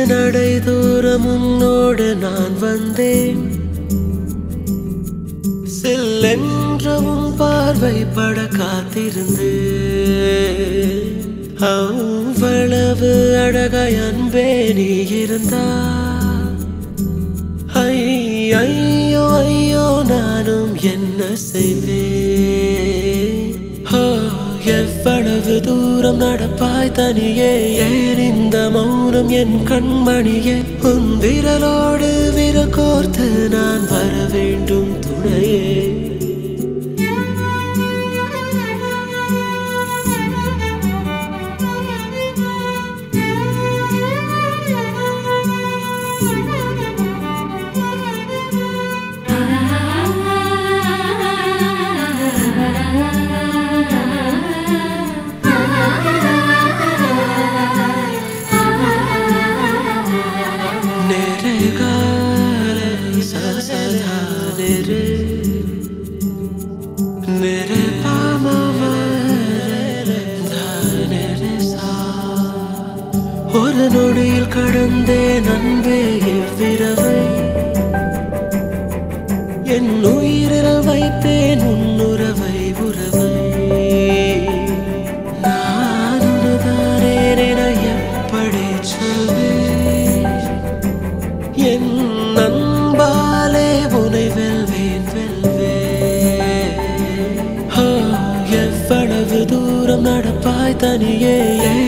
நடை தூரம் உன்னோடு நான் வந்தேன் செல்லென்றவும் பார்வை பட காத்திருந்து அவ்வளவு அழகாய் அன்பே நீ இருந்தா ஐ ஐயோ ஐயோ நானும் என்ன செய்வேன் ஓ, எவ்வளவு தூரம் நடப்பாய் தனியே ஏன் இந்த மௌனம் என் கண்மணியே உன் விரலோடு விரல் கோர்த்து நான் வர வேண்டும் துணையே नेरे गारे सा सा धा नेरे नेरे पा मा मा रे धा नेरे सा ஒரு நொடியில் கடந்தேன் அன்பே இவ்விரவை என் உயிரில் வைத்தேன் உன்னுறவை உறவை நான் உனதானே என எப்படி சொல்வேன் என் அன்பாலே உனை வெல்வேன் வெல்வேன் ஓ, எவ்வளவு தூரம் நடப்பாய் தனியே